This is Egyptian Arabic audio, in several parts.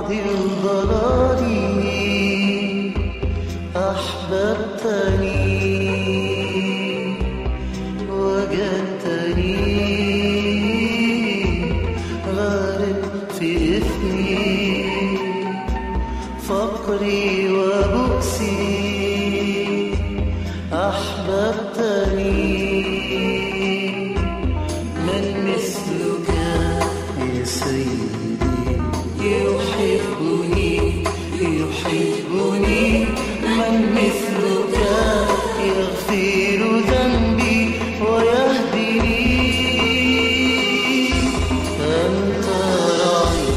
بعد ضلالي أحببتني وجدتني غارق في إثمي فقري وبؤسي أحببتني من مثلك يا سيدي يحبني يحبني من مثلك يغفر ذنبي ويهديني أنت راعي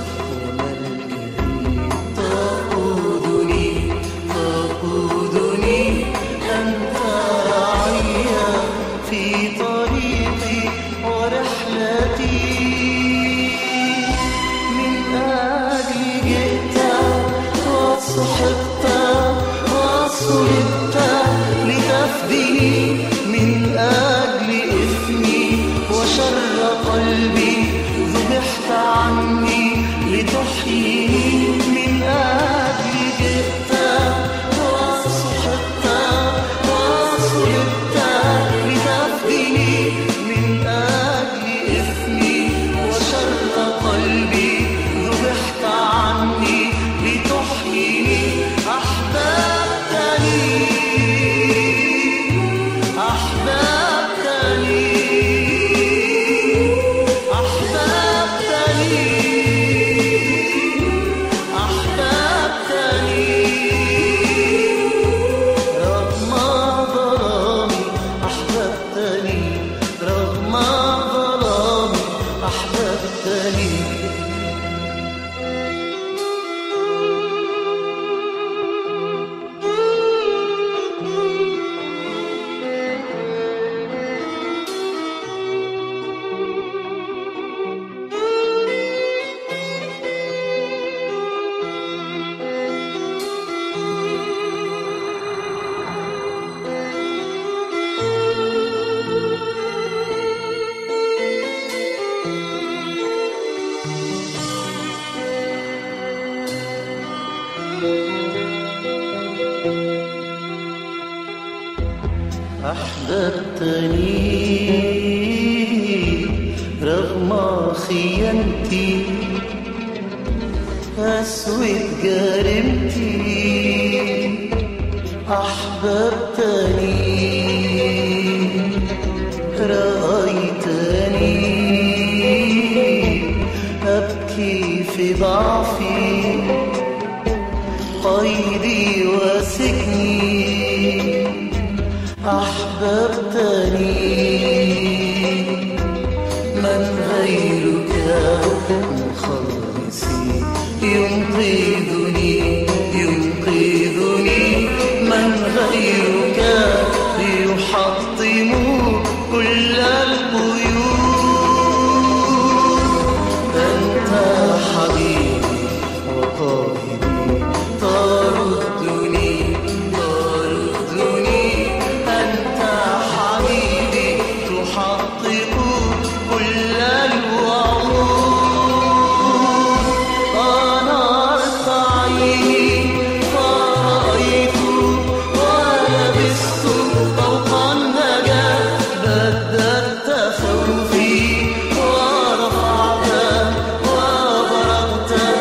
وملكني تقودني تقودني أنت راعي في طريقي ورحلتي من أجل جئت وصحبت وصلبت لتفديني من أجل إثمي وشر قلبي ذبحت عني لتحييني من أجل جئت وصحبت وصلبت لتفديني من أجل إثمي وشر قلبي ذبحت عني لتحييني أحببتني أحببتني أحببتني أحببتني رغم ظلامي أحببتني رغم ظلامي أحببتني أحببتني رغم خيانتي أسود جريمتي أحببتني رأيتني أبكي في ضعفي قيدي وسجني أحببتني من غيرك مخلصي ينقذني ينقذني من غيرك يحطم كل القيود أنت حبيبي وقائدي تردني تردني أنت حبيبي تحقق كل الوعود أنرت عيني فرأيت ولبست فوق النجاة بدلت خوفي ورفعت وبرقت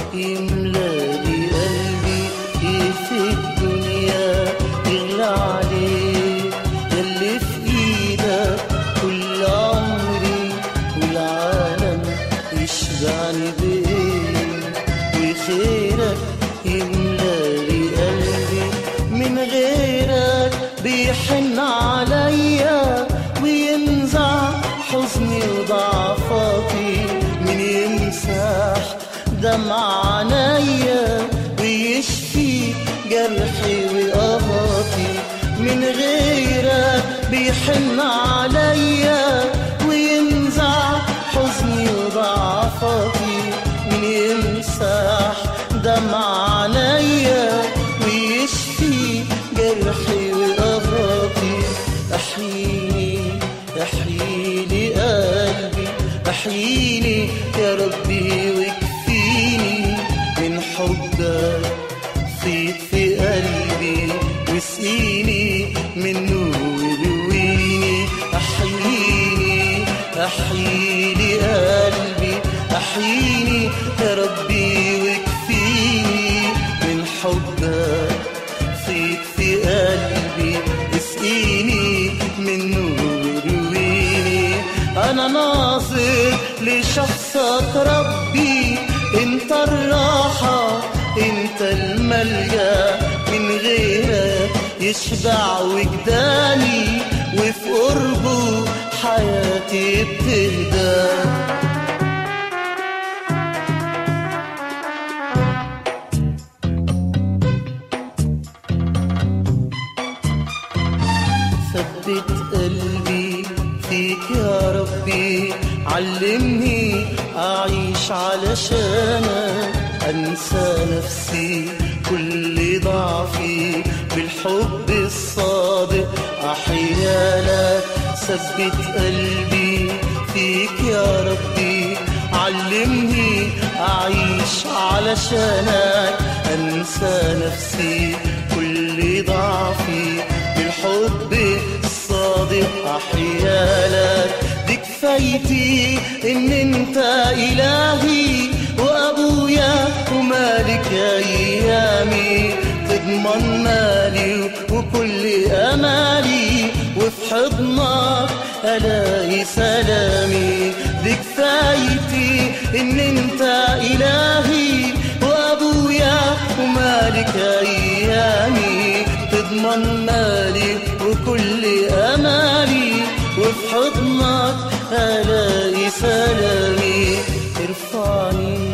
يملى لي قلبي ايه في الدنيا يغلى عليك ياللي في ايدك كل عمري والعالم يشبعني بيه وخيرك يملى لي قلبي من غيرك بيحن عليا وينزع حزني وضعفاتي من يمسح دمع عينيا ويشفي جرحي وقهاتي من غيرك بيحن عليا وينزع حزني وضعفاتي من يمسح دمع عينيا ويشفي جرحي وقهاتي احييني احييني قلبي احييني يا ربي واكفيني من حبك فيك في قلبي واسقيني منه ورويني احييني احييني قلبي احييني يا ربي واكفيني من حبك فيك في قلبي اسقيني منه ورويني انا ناظر لشخصك ربي انت الراحة انت الملجأ من غيرك يشبع وجداني وفي قربه حياتي بتهدى ثبت قلبي فيك يا ربي علمني أعيش علشانك أنسى نفسي كل ضعفي بالحب الصادق أحيانك ثبت قلبي فيك يا ربي علمني أعيش علشانك أنسى نفسي كل ضعفي بالحب الصادق أحيالك دي كفايتي إن أنت إلهي وأبويا ومالك أيامي تضمن مالي وكل أمالي وفي حضنك ألاقي سلامي دي كفايتي إن أنت إلهي وأبويا ومالك أيامي تضمن مالي وكل أمالي وفي حضنك ألاقي سلامي ارفعني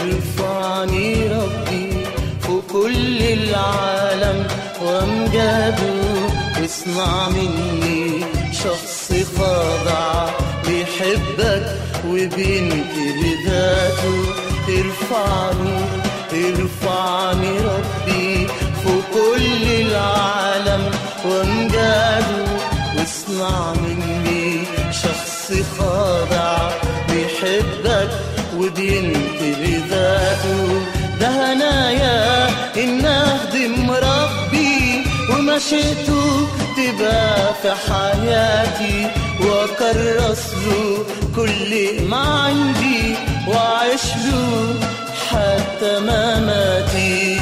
ارفعني ربي فوق كل العالم وامجاده اسمع مني شخص خاضع بيحبك وبينكر ذاته ارفعني ارفعني ربي فوق كل العالم وامجاده واسمع مني شخص خاضع بيحبك وبينكر ذاته ده هنايا ان اخدم ربي ومشيته تبقى في حياتي واكرس له كل ما عندي واعيش له حتى مماتي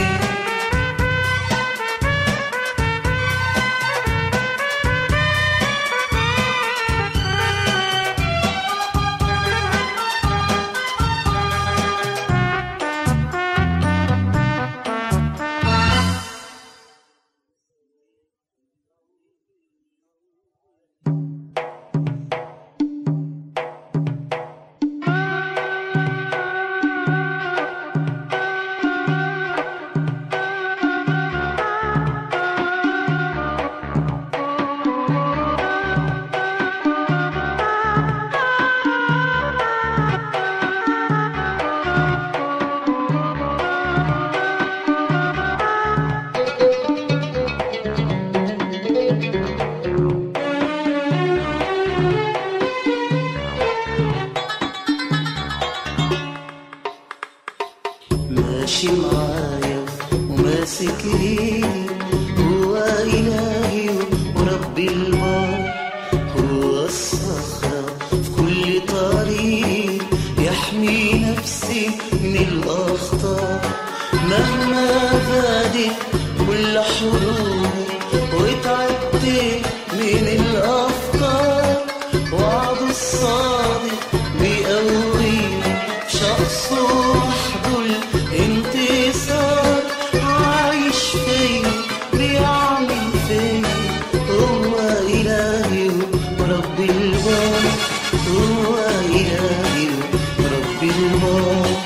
ماشي معايا وماسك ايدي هو إلهي وربي البار هو الصخرة في كل طريق يحمي نفسي من الأخطار الأخطار مهما زادت كل حروب وتعبت من الأفكار وعد الصادق بيقوي شخص وحده الانتصار عايش فيا بيعمل فيا هو إلهي ورب البار هو إلهي ورب البار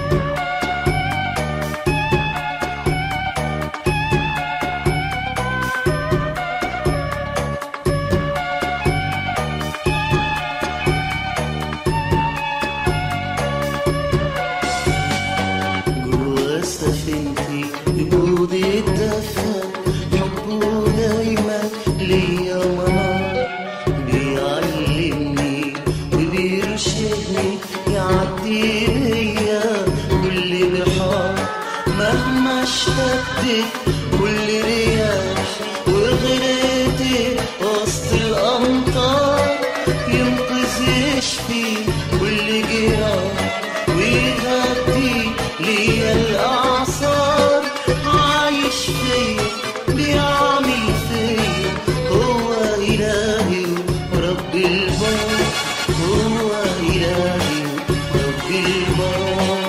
جوا سفينتي وجود الدفا حبه دايما ليا منار بيعلمني وبيرشدني يعدي بيا كل بحار مهما اشتدت كل رياح وغرقت وسط الامطار ينقذ يشفي كل جراح ويهدي ليا الاعصار عايش فيا بيعمل فيا هو الهي ورب البار هو الهي ورب البار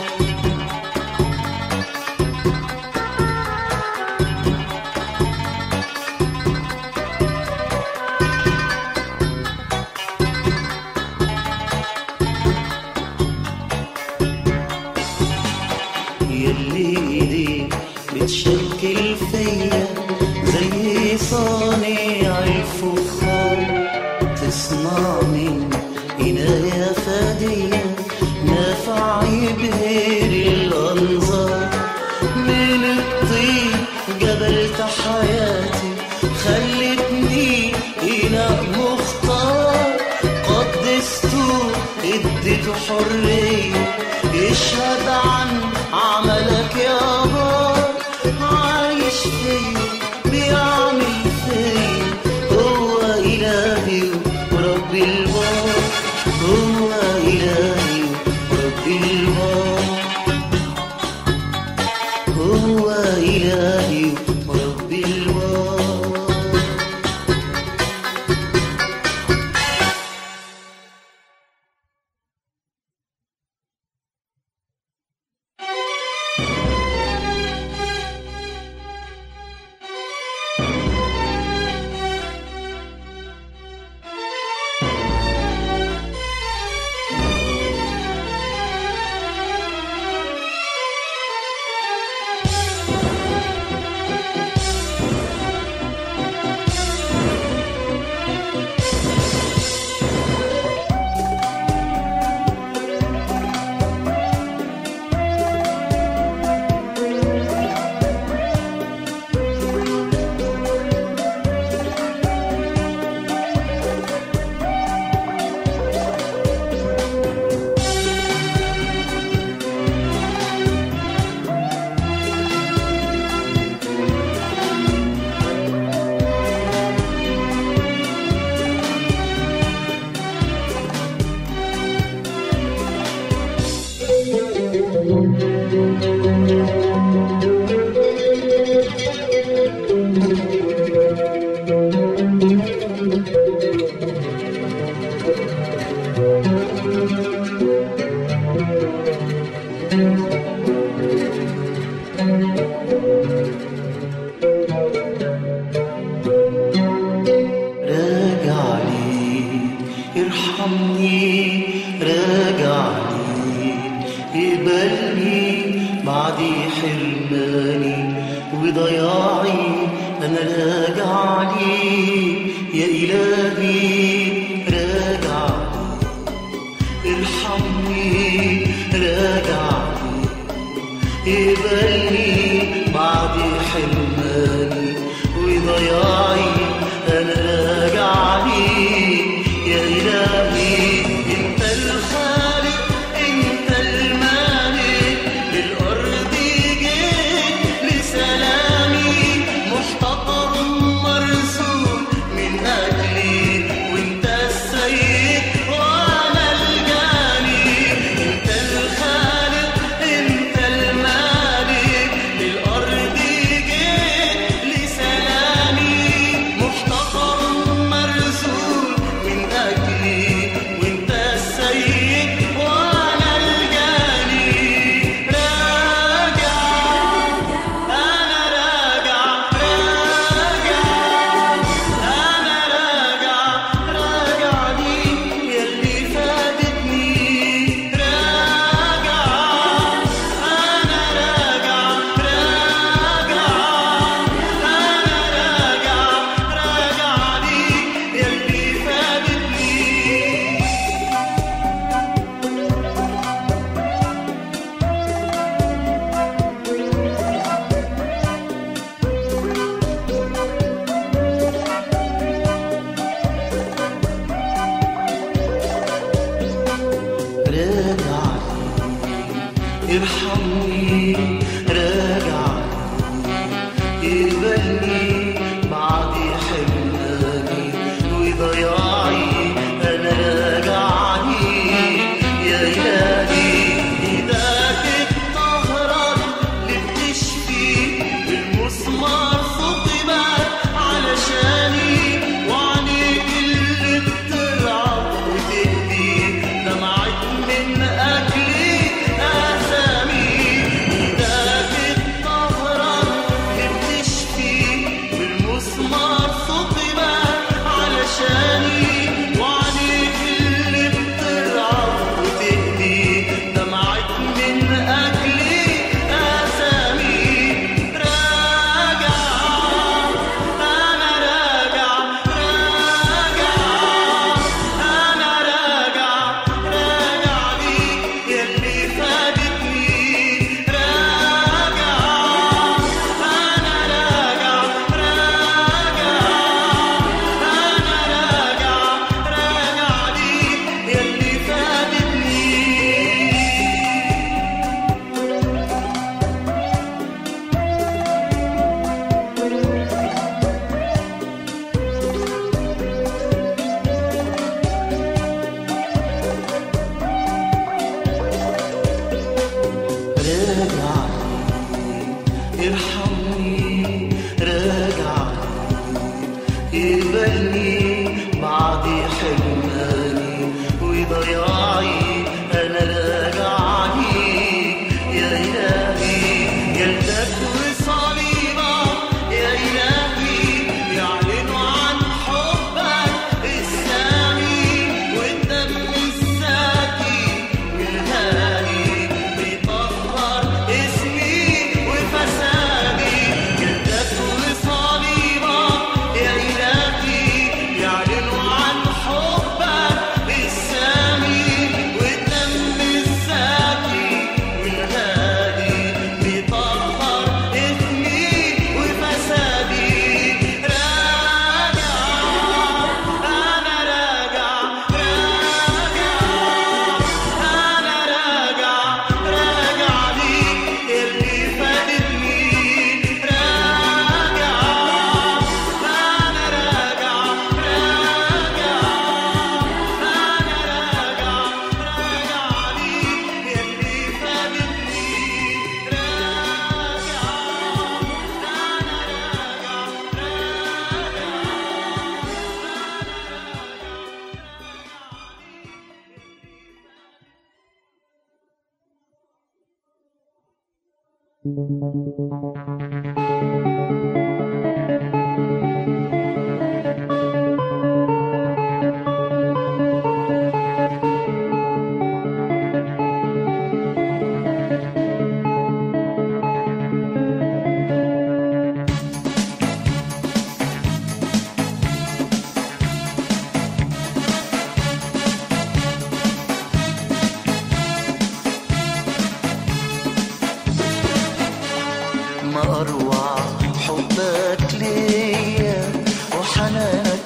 يلي ايديك بتشكل فيا زي صانع الفخار تصنع من عناية فادية نافع يبهر الأنظار من الطين جبلت حياتي خلتني إناء مختار قدسته اديته حرية يشهد عن عملك يا بار عايش فيا بيعمل فيا هو إلهي ورب البار هو إلهي ورب البار هو إلهي ورب البار راجع لي ارحمني راجع لي اقبلني بعد حرماني وضياعي انا راجع لي يا الهي راجع لي ارحمني راجع لي اقبلني بعد حرماني وضياعي انا راجع لي يا الهي انت الخالق انت المالك للارض جيت لسلامي محتقر مرسول من اجلي وانت السيد وانا الجاني انت الخالق انت المالك ارحمني راجع اقبلني بعد حرماني وضياعي انا راجع ليك يا الهي جلدك وصليبك يا الهي يعلنوا عن حبك السامي والدم الساكي والهادي بيطهر اسمي وفسادي جلدك وصليبك يا الهي يعلنوا عن حبك السامي والدم الساكي والهادي بيطهر اسمي وفسادي راجع انا راجع راجع انا راجع راجع ليك اللي فاتتني راجع انا راجع راجع انا راجع راجع ليك اللي فاتتني راجع ما أروع حبك ليا وحنانك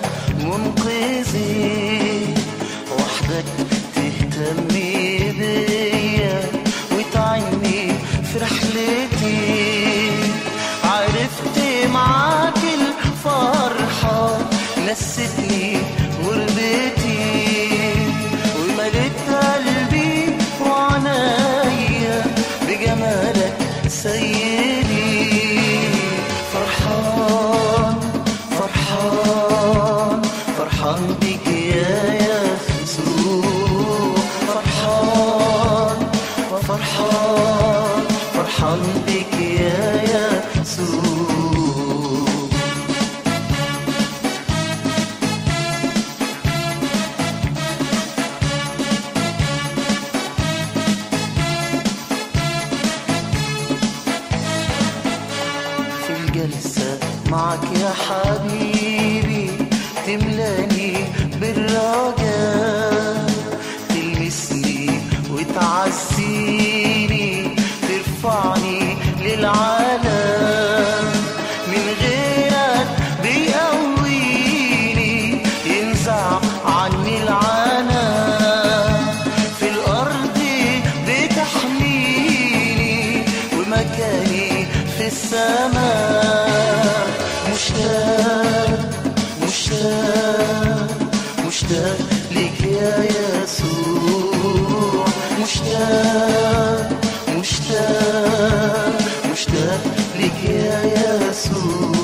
منقذي وحدك تهتم بيا وتعني في رحلتي عرفت معاك الفرحة نستني غربتي ومليت قلبي وعنايا بجمالك سيدي فرحان فرحان فرحان بك يا يسوع فرحان فرحان فرحان بك يا يسوع في الجلسة معك يا حبيبي تملاني بالرجاء تلمسني وتعزيني ترفعني للعالم من غيرك بيقويني ينزع عني العنا في الأرض بتحميني ومكاني في السماء مشتاق مشتاق مشتاق لك يا يسوع مشتاق مشتاق مشتاق لك يا يسوع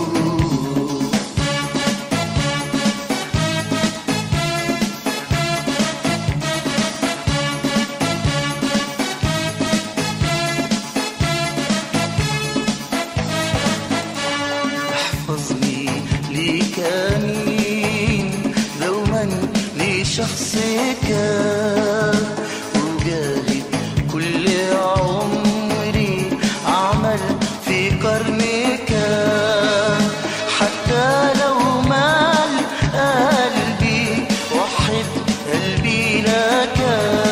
احفظني ليك امين دوما لشخصك وجاهد كل عمري اعمل في قرنك حتى لو مال قلبي وحد قلبي لك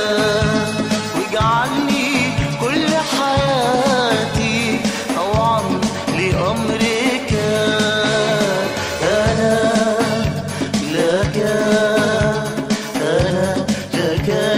واجعلني كل حياتي طوعا لأمرك أنا لك أنا لك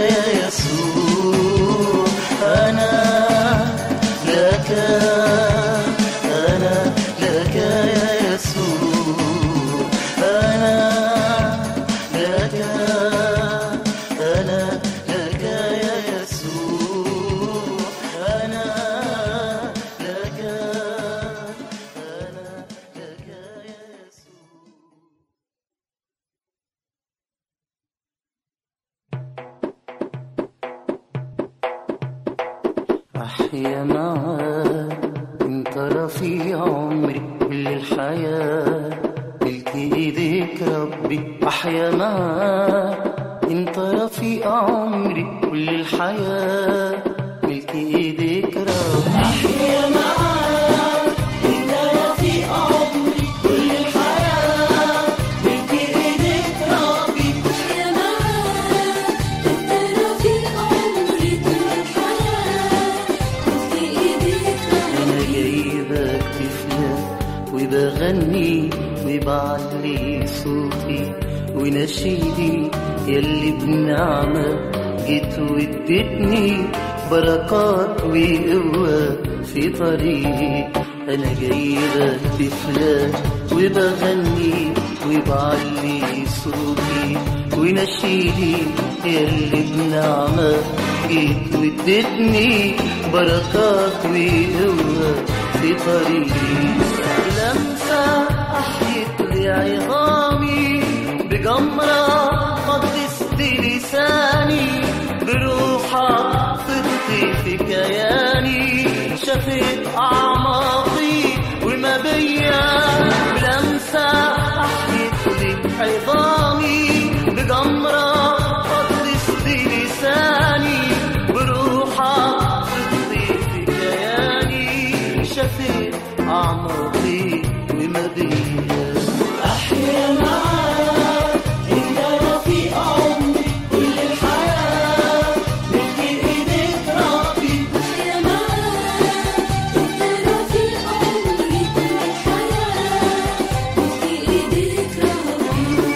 أحيا معاك انت رفيع عمري كل الحياة ملك ايديك ربي أحيا معاك انت رفيع عمري كل الحياة ملك ايديك ربي أحيا معاك انت رفيع عمري كل الحياة ملك ايديك ربي يا معاك انت رفيق عمري كل الحياة في ايديك انا جايبك طفلة وبغني وبعلي صوتي ونشيدي يلي بنعمة جيت واديتني بركات وقوة في طريقي انا جايبك طفلة وبغني وبعلي صوتي ونشيدي يلي بنعمة جيت واديتني بركات وقوة في طريقي لمسة أحيت لي عظامي بجمرة قدست لساني بروحك فضت في كياني شفت أعماقي وما بيا بلمسة أحيت لي عظامي بجمرة قدست لساني بروحك فضت في كياني شفت أعماقي وما بيا أحيا معاك إنت رفيق عمري كل الحياة ملك إيديك ربي يا معاك انت رفيق عمري كل الحياة في ايديك ربي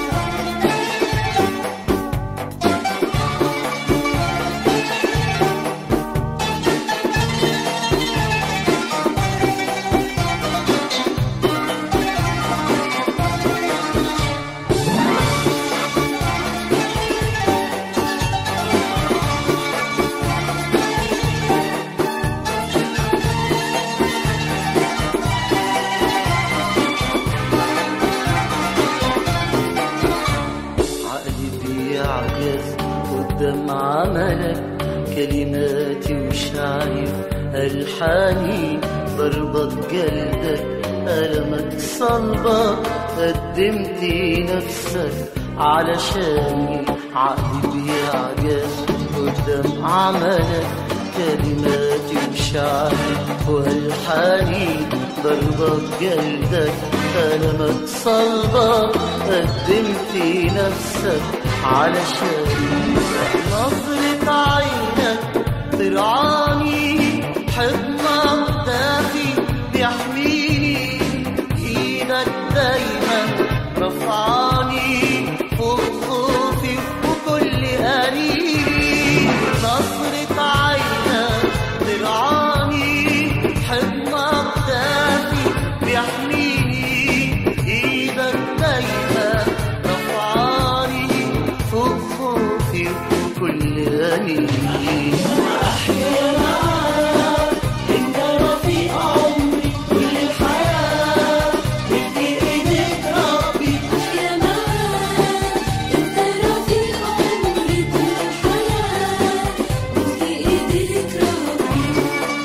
عقلي بيعجز قدام عملك كلماتي وشعري ألحاني ضربة جلدك ألمك صلبة قدمت نفسك علشاني عقلي بيعجز قدام عملك كلماتي وشعري والحاني ضربة جلدك ألمك صلبة قدمت نفسك علشان نظرة عينك ترعاني حضنك دافي بيحميني ايدك دايما رفعاني فوق خوفي وكل أنيني نظرة عينك ترعاني حضنك دافي بيحميني ايدك دايما رفعاني فوق خوفي وكل أنيني أحيا معاك انت رفيق عمري كل الحياة بدي ايديك ربي يا معاك انت رفيق عمري كل الحياة في ايديك ربي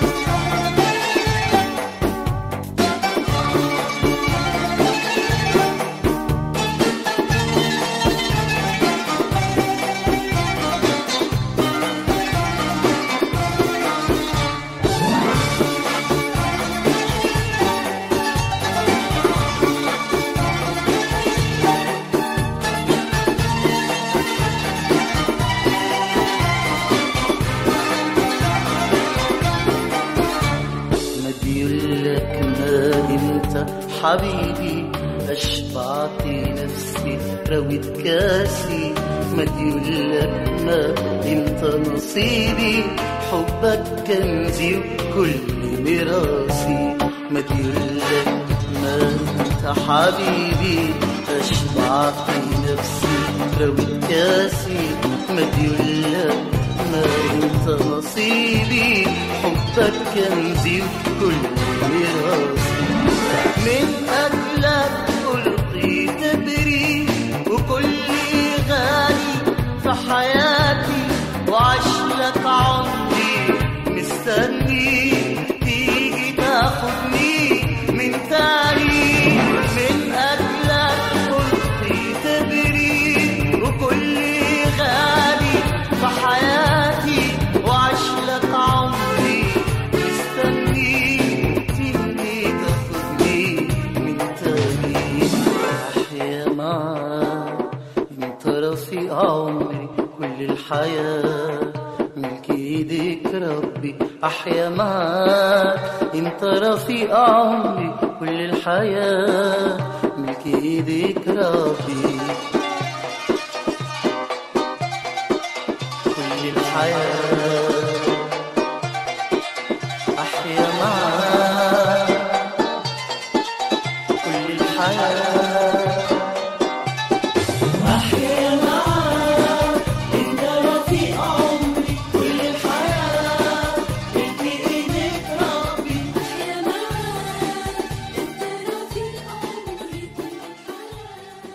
مديولك ما انت حبيبي اشبعت نفسي رويت كاسي مديولك ما انت نصيبي حبك كنزي وكل ميراثي مديولك ما انت حبيبي اشبعت نفسي رويت كاسي مديولك ما انت نصيبي حبك كنزي وكل ميراثي من اجلك قلتي تبري وكل غالي في حياتي وعش لك عمري مستني الحياة ملك ايديك ربي احيا معاك انت رفيق عمري كل الحياة ملك ايديك ربي كل الحياة احيا معاك كل الحياة أحيا معاك أنت رفيق عمري كل الحياة ملك إيديك ربي أحيا معاك أنت رفيق عمري كل الحياة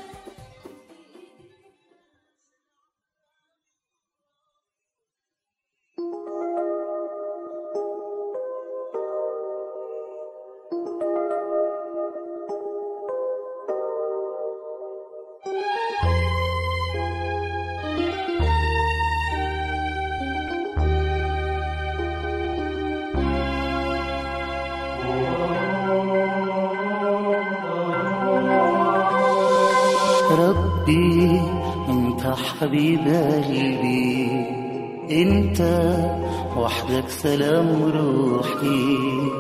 ربي انت حبيب قلبي انت وحدك سلام روحي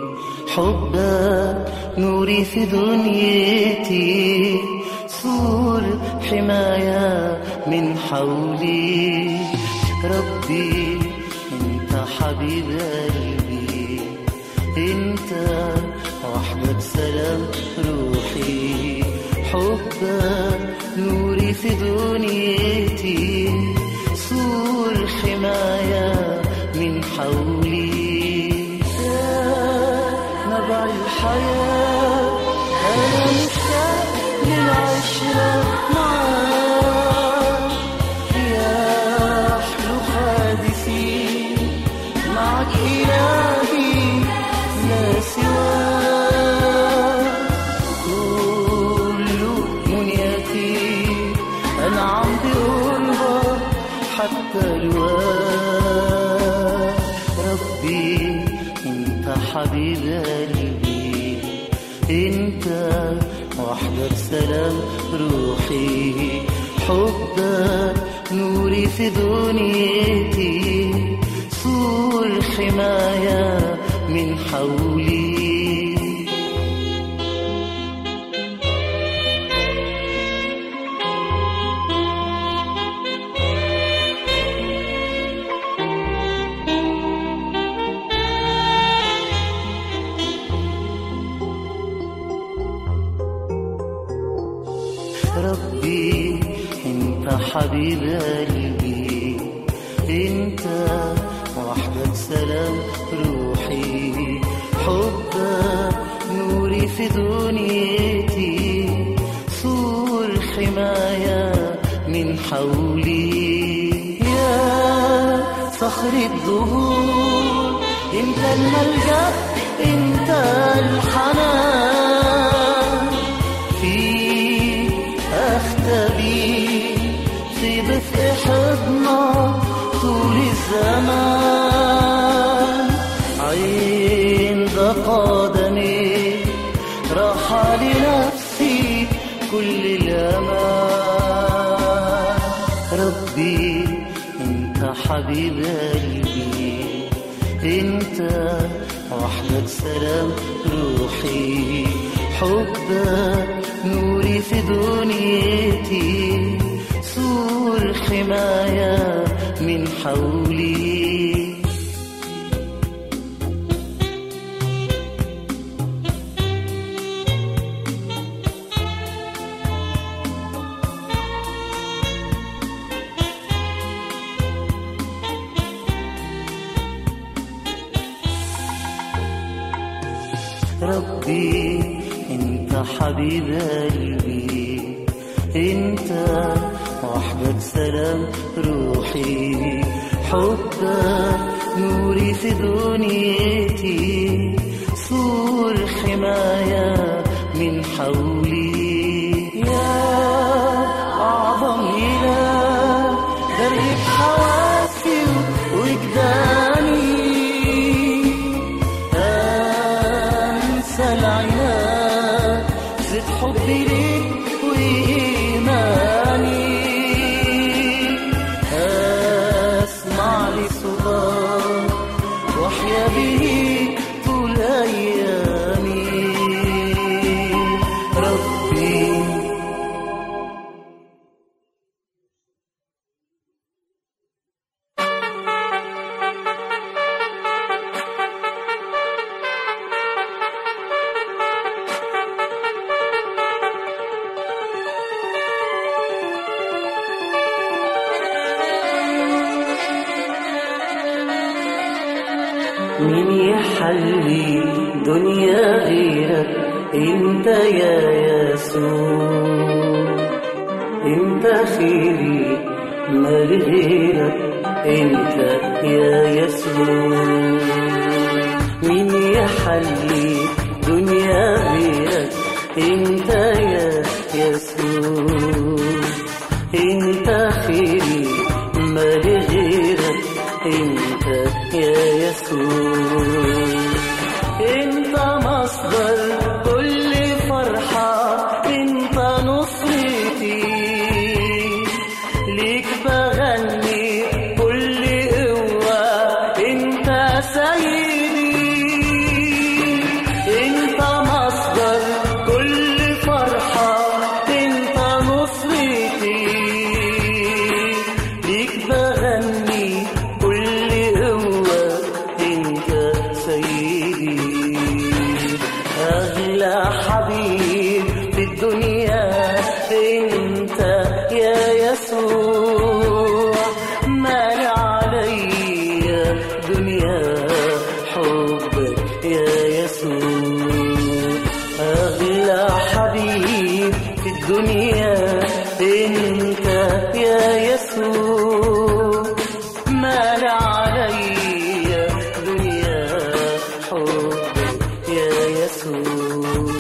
حبك نوري في دنيتي سور حماية من حولي ربي انت حبيب قلبي انت وحدك سلام روحي حبك نوري في دنيتي سور حماية من حولي يا نبع الحياة أنا مشتاق للعشرة معاك يا أحلو حادثي معك إلهي لا سواك كل منيتي أنعم بقربك حتى الواد ربي انت حبيب قلبي انت وحدك سلام روحي حبك نوري في دنيتي سور حماية من حولي ربي انت حبيب قلبي انت وحدك سلام روحي حبك نوري في دنيتي سور حماية من حولي يا صخر الظهور انت الملجأ انت الحنان فيك أختبي في دفء حضنك طول الزمان عند قدمي راحة لنفسي كل الأمان ربي انت حبيب قلبي انت وحدك سلام روحي حبك نوري في دنيتي سور حماية من حولي ربي انت حبيب قلبي انت وحدك سلام روحي حبك نوري في دنيتي سور حماية من حولي يا أعظم إله درب حواسي وجداني أنسى العناد زد حبي ليك وإيماني مين يحلي دنيا غيرك انت يا يسوع انت خيري مال غيرك انت يا يسوع مين يحلي دنيا غيرك انت يا يسوع انت خيري مال غيرك انت يا يسوع انت مصدر كل فرحة انت نصرتي ليك بغني كل قوة انت سيدي انت مصدر كل فرحة انت نصرتي ليك بغني كل قوة انت سيدي أغلى حبيب في الدنيا انت يا يسوع مال علي دنيا حبك يا يسوع أغلى حبيب في الدنيا انت يا يسوع مال علي دنيا حبك يا يسوع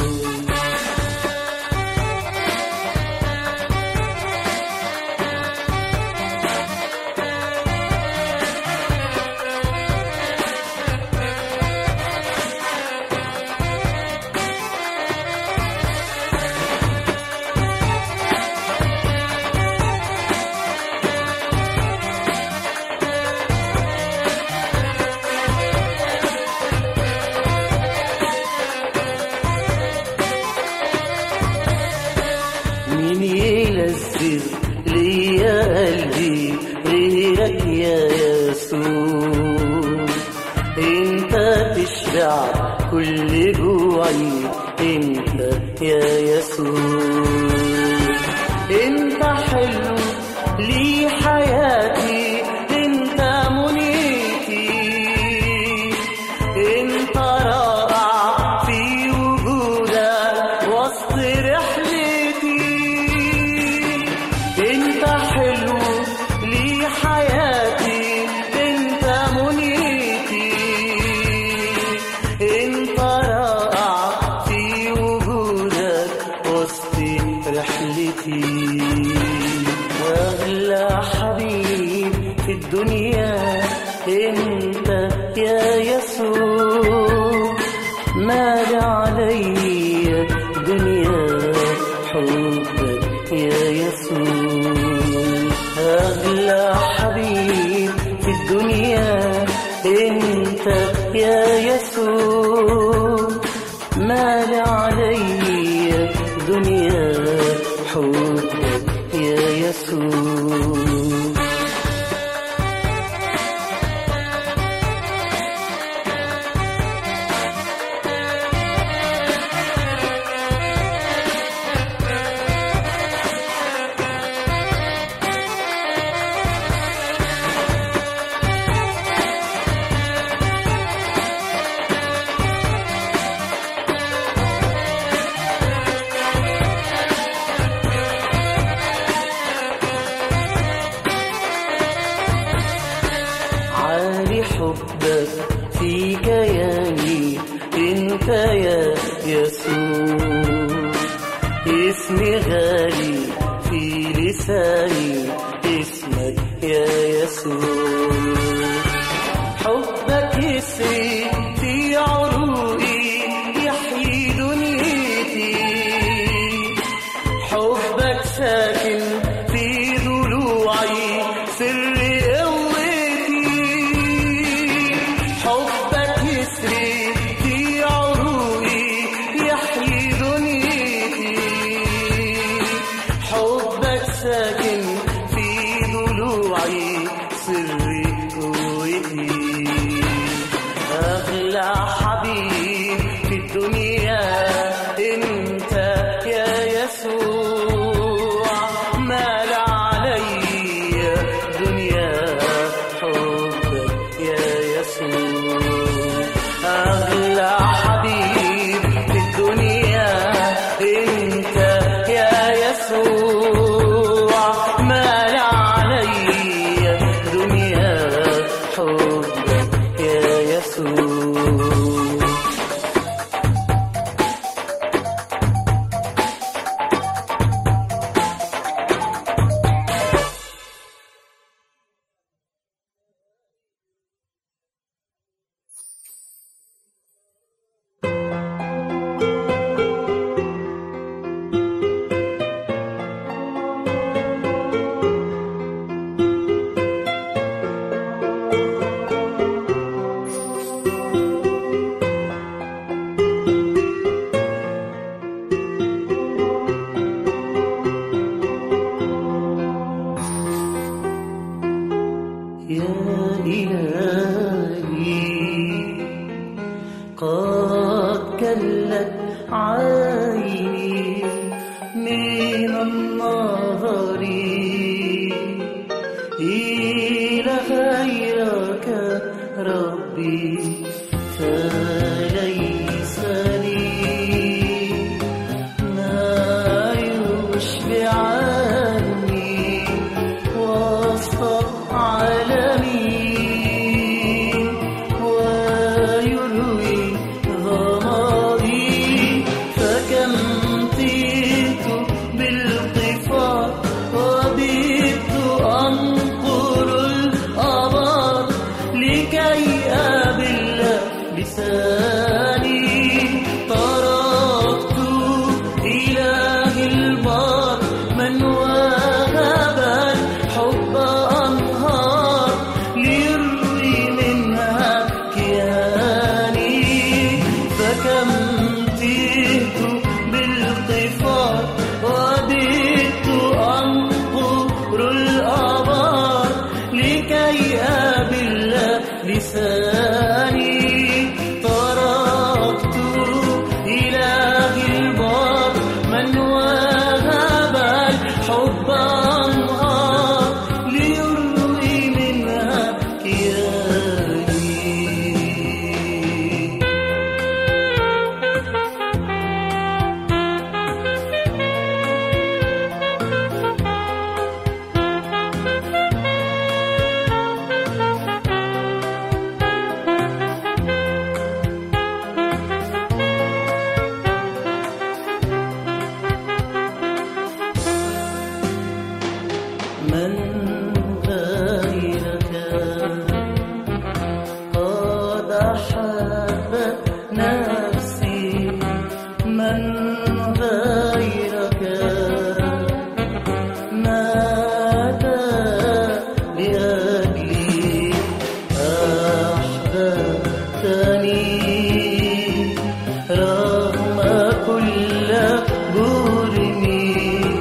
مين يلذذ ليا قلبي غيرك يا يسوع انت تشبع كل جوعي انت يا يسوع انت حلو لي حياتي انت منيتي انت رائع في وجودك وسط رحلتي انت حلو لي حياتي انت منيتي انت رائع في وجودك وسط رحلتي واغلى حبيب في الدنيا انت يا يسوع مال علي دنيا حبك يا يسوع أغلى حبيب في الدنيا انت يا يسوع مال علي دنيا حبك يا يسوع عالي حبك في كياني انت يا يسوع اسمي غالي في لساني اسمك يا يسوع حبك يسري في عروقي يحيي دنيتي حبك ساكن في ضلوعي سر قوتي حبك يسري في عروقي يحيي دنيتي حبك ساكن في ضلوعي سر قوتي أغلى حبيب كلت عيني من النظر إلى غيرك ربي فليس لي ما يشبعني وسط عالمي ويروي ظمائي فكم طيت بالقفار وبت أنقر الأبار لكي أبل لساني تركت إله البار من وهب الحب أنهار ليروي منها كياني فكم تهت بالقفار وبت أنقر الأبار لكي أبل لساني تركت إله البار من وهب الحب أنهار ليروي منها كياني من غيرك قد أحب نفسي من غيرك مات لأجلي أحببتني رغم كل جرمي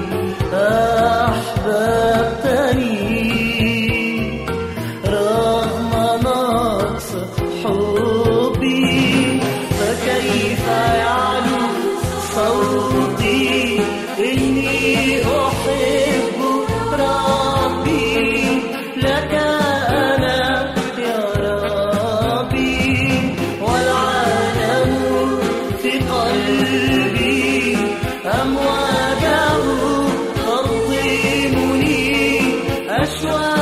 أحببتني رغم نقص حبي فكيف يعلو صوتي إني أحب ربي لك أنا يا ربي والعالم في قلبي أمواجه ترطمني أشواق